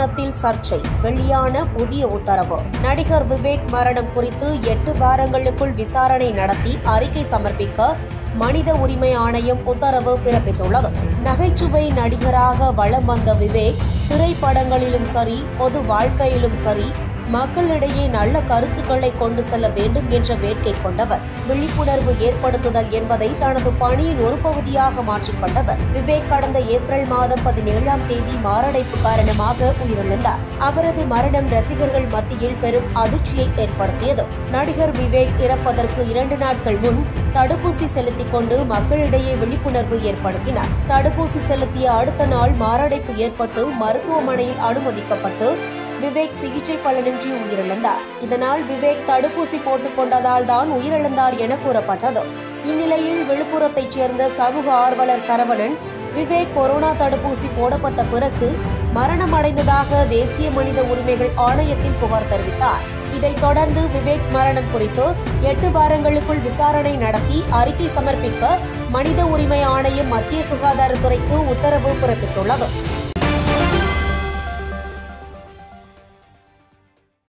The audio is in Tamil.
மைதானத்தில் சர்ச்சை வெளியான புதிய உத்தரவு நடிகர் விவேக் மரணம் குறித்து எட்டு வாரங்களுக்குள் விசாரணை நடத்தி அறிக்கை சமர்ப்பிக்க மனித உரிமை ஆணையம் உத்தரவு பிறப்பித்துள்ளது நகைச்சுவை நடிகராக வலம் வந்த விவேக் திரைப்படங்களிலும் சரி பொது வாழ்க்கையிலும் சரி மக்களிடையே நல்ல கருத்துக்களை கொண்டு செல்ல வேண்டும் என்ற வேட்கை கொண்டவர் விழிப்புணர்வு ஏற்படுத்துதல் என்பதை தனது பணியின் ஒரு பகுதியாக மாற்றிக்கொண்டவர் விவேக் கடந்த ஏப்ரல் மாதம் பதினேழாம் தேதி மாரடைப்பு காரணமாக உயிரிழந்தார் அவரது மரணம் ரசிகர்கள் மத்தியில் பெரும் அதிர்ச்சியை ஏற்படுத்தியது நடிகர் விவேக் இறப்பதற்கு இரண்டு நாட்கள் முன் தடுப்பூசி செலுத்திக் கொண்டு மக்களிடையே விழிப்புணர்வு ஏற்படுத்தினார் தடுப்பூசி செலுத்திய அடுத்த நாள் மாரடைப்பு ஏற்பட்டு மருத்துவமனையில் அனுமதிக்கப்பட்டு விவேக் சிகிச்சை பலனின்றி உயிரிழந்தார் இதனால் விவேக் தடுப்பூசி போட்டுக் கொண்டதால் தான் உயிரிழந்தார் என கூறப்பட்டது இந்நிலையில் விழுப்புரத்தைச் சேர்ந்த சமூக ஆர்வலர் சரவணன் விவேக் கொரோனா தடுப்பூசி போடப்பட்ட பிறகு மரணம் அடைந்ததாக தேசிய மனித உரிமைகள் ஆணையத்தில் புகார் தெரிவித்தார் இதைத் தொடர்ந்து விவேக் மரணம் குறித்து எட்டு வாரங்களுக்குள் விசாரணை நடத்தி அறிக்கை சமர்ப்பிக்க மனித உரிமை ஆணையம் மத்திய சுகாதாரத்துறைக்கு உத்தரவு பிறப்பித்துள்ளது